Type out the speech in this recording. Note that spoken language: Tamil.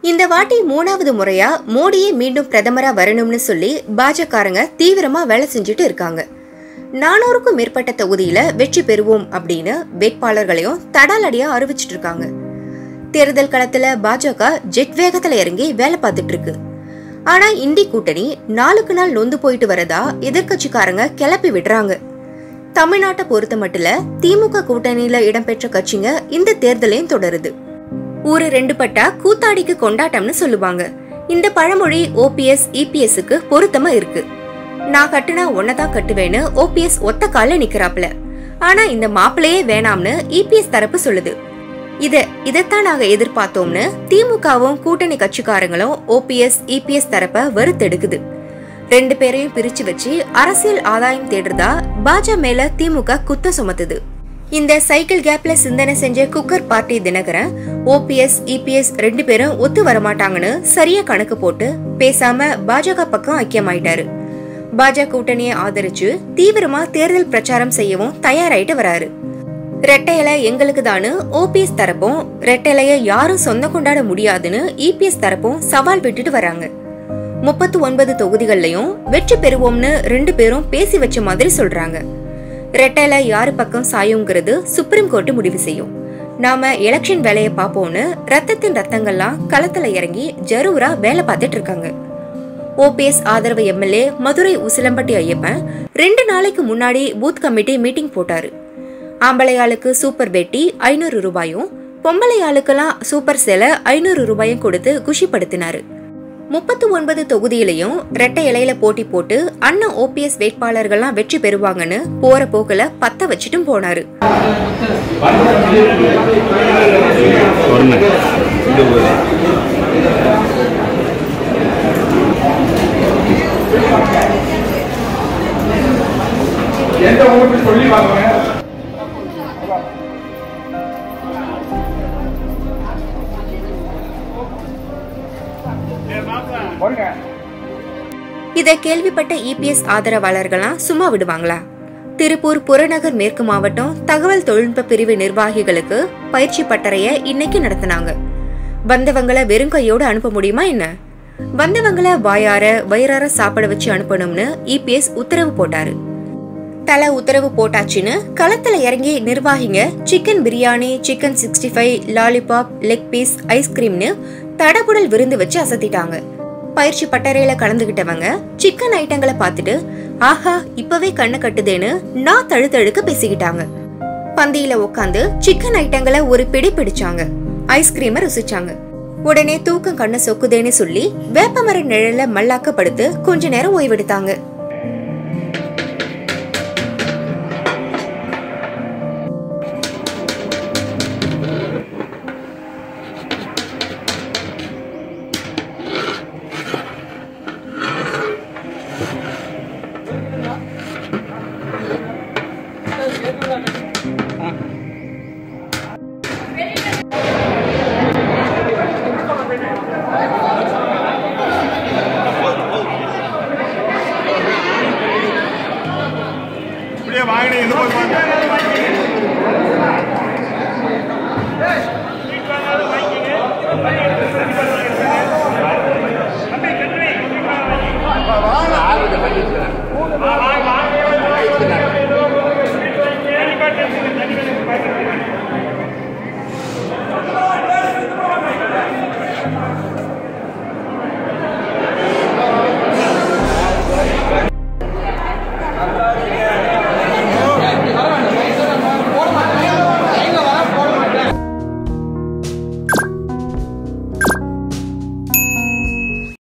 இந்த வாட்டி மூணாவது முறையா மோடியே மீண்டும் பிரதமரா வரணும்னு சொல்லி பாஜகக்காரங்க தீவிரமா வேலை செஞ்சுட்டு இருக்காங்க நானூறுக்கும் மேற்பட்ட தொகுதியில வெற்றி பெறுவோம் அப்படின்னு வேட்பாளர்களையும் தடாலடியா அறிவிச்சிட்டு இருக்காங்க தேர்தல் களத்துல பாஜக ஜெட் வேகத்துல இறங்கி வேலை பார்த்துட்டு இருக்கு ஆனா இந்தி கூட்டணி நாளுக்கு நாள் நொந்து போயிட்டு வரதா எதிர்க்கட்சிக்காரங்க கிளப்பி விடுறாங்க தமிழ்நாட்டை பொறுத்த மட்டும் திமுக கூட்டணியில இடம்பெற்ற கட்சிங்க இந்த தேர்தலையும் தொடருது ஊரு ரெண்டு பட்டா கூத்தாடிக்கு கொண்டாட்டம்னு சொல்லுவாங்க இந்த பழமொழி ஓபிஎஸ் இபிஎஸ்க்கு பொருத்தமா இருக்கு நான் கட்டுனா தான் கட்டுவேன்னு ஓபிஎஸ் ஒத்த கால நிக்கிறாப்ல ஆனா இந்த மாப்பிளையே வேணாம்னு இபிஎஸ் தரப்பு சொல்லுது இத இதத்தான் நாங்க எதிர்பார்த்தோம்னு திமுகவும் கூட்டணி கட்சிக்காரங்களும் ஓபிஎஸ் இபிஎஸ் தரப்ப வறுத்தெடுக்குது ரெண்டு பேரையும் பிரிச்சு வச்சு அரசியல் ஆதாயம் தேடுறதா பாஜ மேல திமுக குத்த சுமத்துது இந்த சைக்கிள் கேப்ல சிந்தனை செஞ்ச cooker party Dhinakaran OPS EPS ரெண்டு பேரும் ஒத்து வரமாட்டாங்கன்னு சரியா கணக்கு போட்டு பேசாம பாஜக பக்கம் ஐக்கியமாயிட்டாரு பாஜக கூட்டணியை ஆதரிச்சு தீவிரமா தேர்தல் பிரச்சாரம் செய்யவும் தயாராயிட்டு வராரு ரெட்டை இலை எங்களுக்கு தானு ஓபிஎஸ் தரப்பும் ரெட்டை இலைய யாரும் சொந்த கொண்டாட முடியாதுன்னு இபிஎஸ் தரப்பும் சவால் விட்டுட்டு வராங்க முப்பத்து ஒன்பது தொகுதிகள்லயும் வெற்றி பெறுவோம்னு ரெண்டு பேரும் பேசி வச்ச மாதிரி சொல்றாங்க ரெட்டையில யாரு பக்கம் சாயுங்கிறது சுப்ரீம் கோர்ட் முடிவு செய்யும் நாம எலெக்ஷன் வேலையை பார்ப்போம்னு ரத்தத்தின் ரத்தங்கள்லாம் களத்துல இறங்கி ஜரூரா வேலை பார்த்துட்டு இருக்காங்க ஓபிஎஸ் ஆதரவு எம்எல்ஏ மதுரை உசிலம்பட்டி ஐயப்பன் ரெண்டு நாளைக்கு முன்னாடி பூத் கமிட்டி மீட்டிங் போட்டாரு ஆம்பளையாளுக்கு சூப்பர் வேட்டி ஐநூறு ரூபாயும் பொம்பளையாளுக்கெல்லாம் சூப்பர் சேலை ஐநூறு ரூபாயும் கொடுத்து குஷிப்படுத்தினாரு முப்பத்து ஒன்பது தொகுதியிலையும் ரெட்டை இலையில போட்டி போட்டு அண்ணன் ஓபிஎஸ் வேட்பாளர்கள்லாம் வெற்றி பெறுவாங்கன்னு போற போக்குல பத்த வச்சுட்டும் போனாரு சொன்னேன் இது ஒரு எந்த ஊருக்கு சொல்லி வாங்குங்க போடுங்க இதை கேள்விப்பட்ட இபிஎஸ் ஆதரவாளர்கள்லாம் சும்மா விடுவாங்களா திருப்பூர் புறநகர் மேற்கு மாவட்டம் தகவல் தொழில்நுட்ப பிரிவு நிர்வாகிகளுக்கு பயிற்சி பட்டறைய இன்னைக்கு நடத்தினாங்க வந்தவங்களை வெறும் கையோட அனுப்ப முடியுமா என்ன வந்தவங்களை வாயார வயிறார சாப்பிட வச்சு அனுப்பணும்னு இபிஎஸ் உத்தரவு போட்டாரு தலை உத்தரவு போட்டாச்சுன்னு களத்துல இறங்கி நிர்வாகிங்க chicken biryani chicken sixty five lollipop leg piece ஐஸ்கிரீம்னு தடபுடல் விருந்து வச்சு அசத்திட்டாங்க பயிற்சி பட்டறையில கலந்துகிட்டவங்க சிக்கன் ஐட்டங்களை பார்த்துட்டு ஆஹா இப்பவே கண்ணு கட்டுதேன்னு நான் தழுத்தழுக்க பேசிக்கிட்டாங்க பந்தியில உட்காந்து சிக்கன் ஐட்டங்களை ஒரு பிடி பிடிச்சாங்க ஐஸ்கிரீமை ருசிச்சாங்க உடனே தூக்கம் கண்ணு சொக்குதேன்னு சொல்லி வேப்பமர நிழல்ல மல்லாக்க படுத்து கொஞ்ச நேரம் ஓய்வெடுத்தாங்க